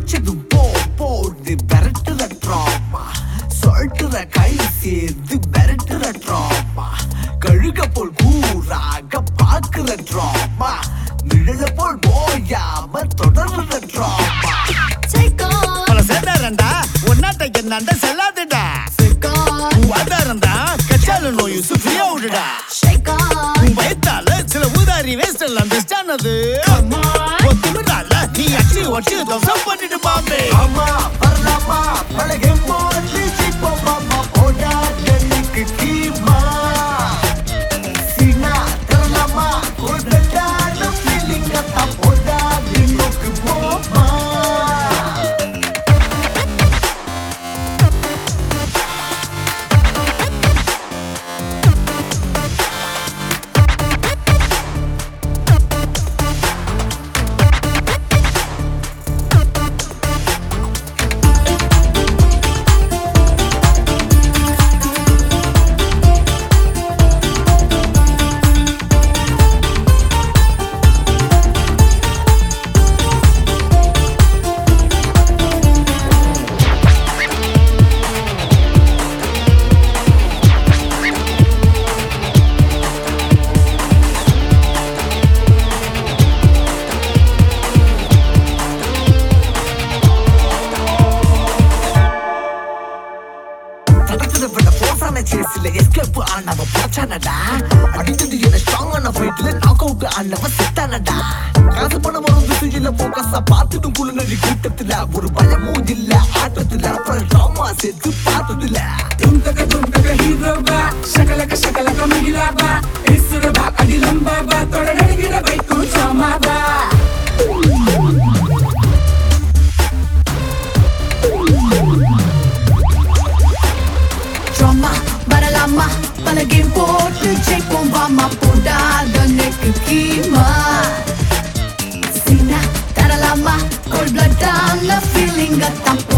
அடிச்சதும் போ போடு விரட்டுற ட்ராமா சொல்ட்டுற கை சேர்ந்து விரட்டுற ட்ராமா கழுக போல் கூறாக பாக்குற ட்ராமா நிழல போல் போயாம தொடர்ற ட்ராமா Take on, பல சேர்ந்தாரண்டா ஒன்னாட்ட என்னாண்ட செல்லாதுடா take on, வாதாரண்டா கச்சால நோய் சுற்றியா விடுடா shake on. உன் பயத்தால சில ஊதாரி வேஸ்ட் எல்லாம் பெஸ்ட் ஆனது Come on. ஒத்துமிடால நீ அச்சு ஒச்சு தோசம் பண்ணிட்டு பாம்பே ஆமா வரலாமா பழகே போட்டு சிப்போமாமா போடா எனக்கு கீமா சீனா தரலாமா கொண்டாட ஃபீலிங் அத்தா போடா தினோக்கு போமா படத்துல விட போசான சேஸ்ல எஸ்கேப் ஆனவ பிரச்சனடா அடிச்சது என்ன ஸ்ட்ராங்கான ஃபைட்ல நாக் அவுட் ஆனவ செத்தானடா காசு பணம் வரும் திசையில போக்கஸா பார்த்துட்டும் குழுநடி கூட்டத்துல ஒரு பயமும் இல்ல ஆட்டத்துல அப்புறம் ட்ராமா சேர்த்து பார்த்ததுல తుంతక తుంతక హీరోవా శకలక శకలక మహిళావా ఇసురవా అది లంబావా తొడగడిగిన బైకు సోమావా Drama, வரலாமா பல கேம் போட்டு ஜெயிப்போம் வாமா போடாத நெக்கு கீமா சீனா தரலாமா கோல்ட் பிளட் ஃபீலிங் அத்தான்